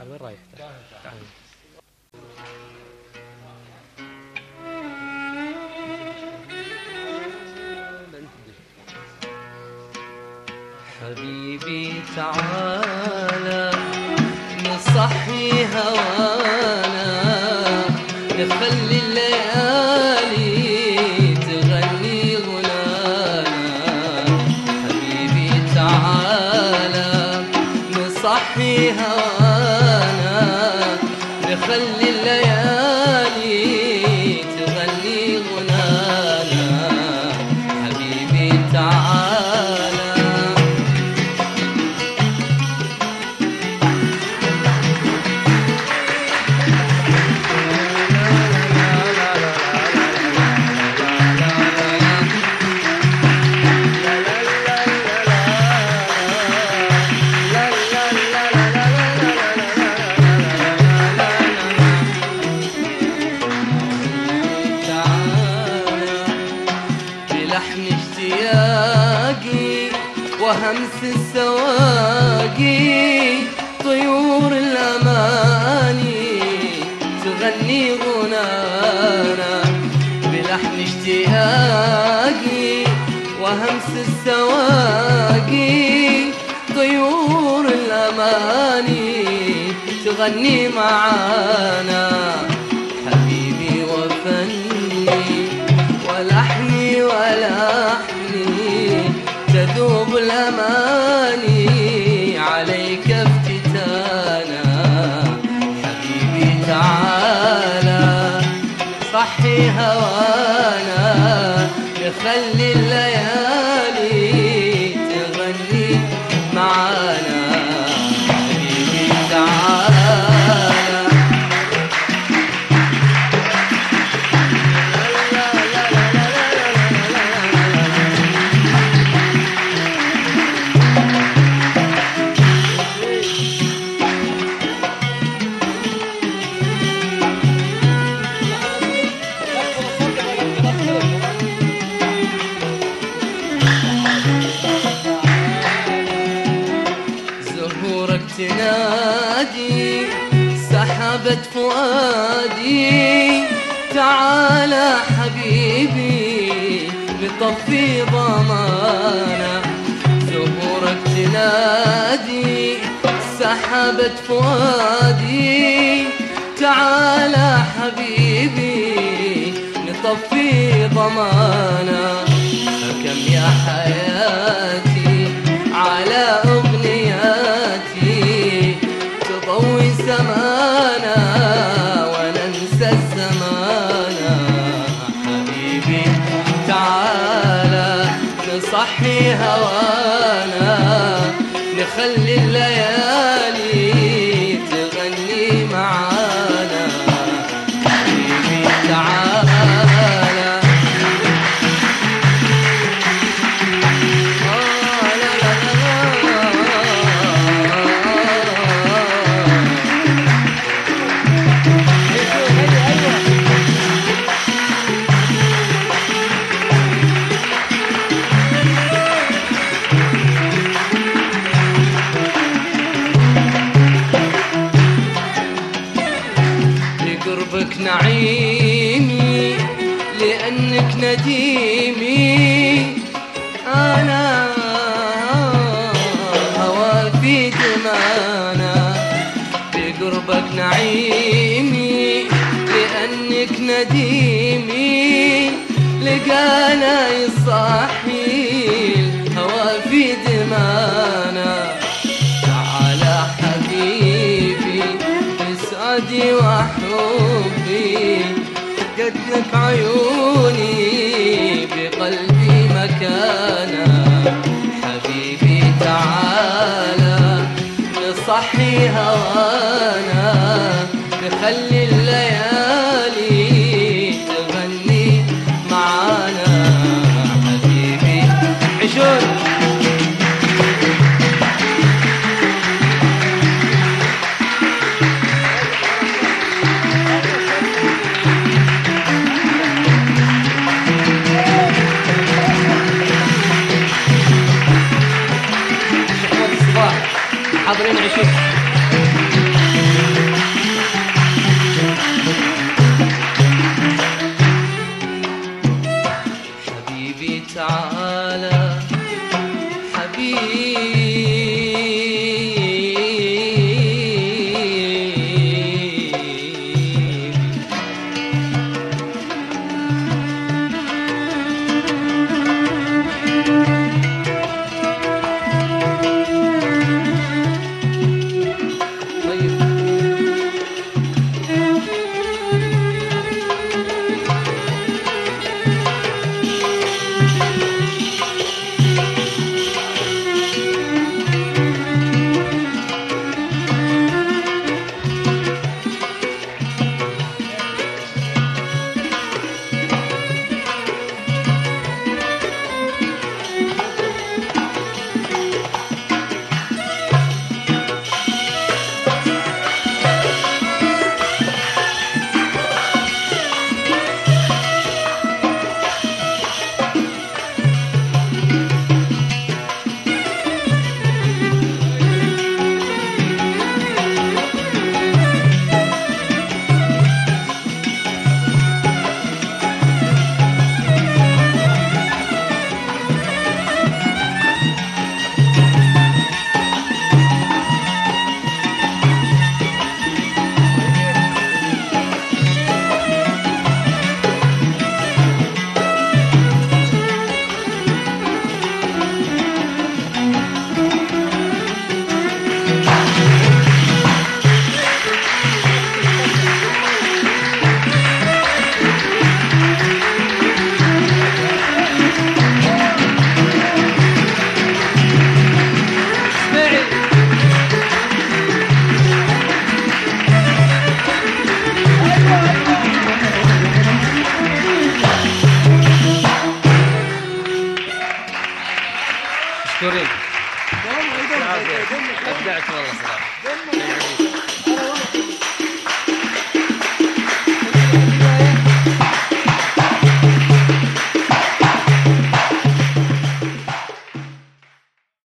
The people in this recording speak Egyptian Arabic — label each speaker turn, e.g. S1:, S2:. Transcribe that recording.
S1: تعال وين رايح تعال تعال
S2: حبيبي تعالى نصحي هوانا نخلي الليالي تغني غنانا حبيبي تعالى نصحي هوانا نخلي الليالي تغني غنانا حبيبي تعالى بلحن اشتياقي وهمس السواقي طيور الأماني تغني غنانا بلحن اشتياقي وهمس السواقي طيور الأماني تغني معانا حبيبي وفني ولحني ولحني تذوب الأماني عليك افتتانا حبيبي تعالى صحي هوانا نخلي الليالي تغني معانا حبيبي تعالى زهورك تنادي سحبت فؤادي تعال حبيبي نطفي ضمانا زهورك تنادي سحبت فؤادي تعال حبيبي نطفي ضمانا فكم يا حياتي على أغنياتي تضوي سمانا وننسى الزمان حبيبي تعالى نصحي هوانا نخلي الليالي تغني معانا حبيبي تعالى آه لا لا لا لقربك نعيمي لأنك نديمي أنا هوى في دمانا بقربك نعيمي لأنك نديمي لقانا يصحي الهوى في دمانا تعال حبيبي بسعدي وحبي قدك عيوني بقلبي مكانا حبيبي تعالى نصحي هوانا نخلي الليالي تغني معانا حبيبي عشون محمد الصباح حاضرين عشون حبيبي طيب اسمعي مشكورين ابدعت والله صراحه